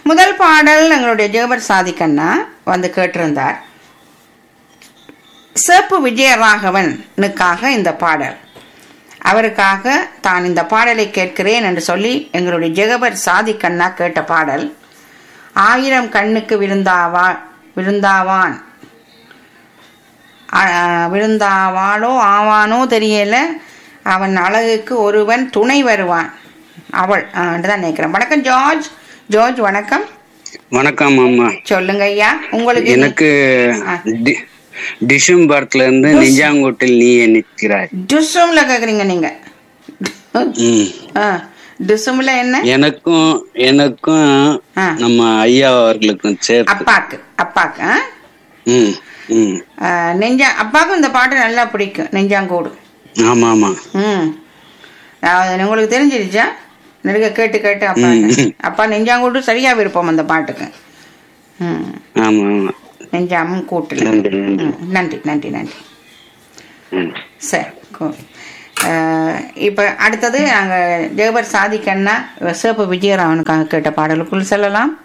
முதல் பாடல் எங்களுடைய ஜெகபர் சாதிக்கண்ணா வந்து கேட்டிருந்தார் சேப்பு விஜயராகவனுக்காக இந்த பாடல் அவருக்காக தான் இந்த பாடலை கேட்கிறேன் என்று சொல்லி எங்களுடைய ஜெகபர் சாதிக்கண்ணா கேட்ட பாடல் ஆயிரம் கண்ணுக்கு விருந்தாவா விருந்தாவான் ஆ- விருந்தாவாளோ ஆவானோ தெரியல அவன் அழகுக்கு ஒருவன் துணை வருவான் அவள் ஆ, தான் நினைக்கிறேன் வணக்கம் ஜார்ஜ் ஜார்ஜ் வணக்கம் வணக்கம் அம்மா சொல்லுங்க ஐயா உங்களுக்கு எனக்கு ஆ. டி- டிசம்பர்ல இருந்து நிஜாங்கோட்டில் நீ நிற்கிறாய் டிசம்ல கேக்குறீங்க நீங்க ம். ஆ, டிசம்ல என்ன எனக்கும் எனக்கும் ஆ. நம்ம ஐயா அவர்களுக்கும் சேர்த்து அப்பாக்கு அப்பாக்கு ஆ? ம் ம் ஆ, நெஞ்சா அப்பாவுக்கும் இந்த பாட்டு நல்லா பிடிக்கும் நெஞ்சாங்கூடு ஆமா ஆமா ம் அது உங்களுக்கு தெரிஞ்சிருச்சா நெருங்க கேட்டு கேட்டு அப்பா ம். அப்பா நெஞ்சாங்கூடு சரியா விருப்பம் அந்த பாட்டுக்கு ம் ஆமா ஆமா நெஞ்சாமும் கூட்டுல நன்றி, நன்றி. ம், நன்றி நன்றி நன்றி ம். சரி cool. அஹ், இப்ப அடுத்தது நாங்க ஜெகபர் சாதிக்கண்ணா சிவப்பு விஜயராமனுக்காக கேட்ட பாடலுக்குள் செல்லலாம்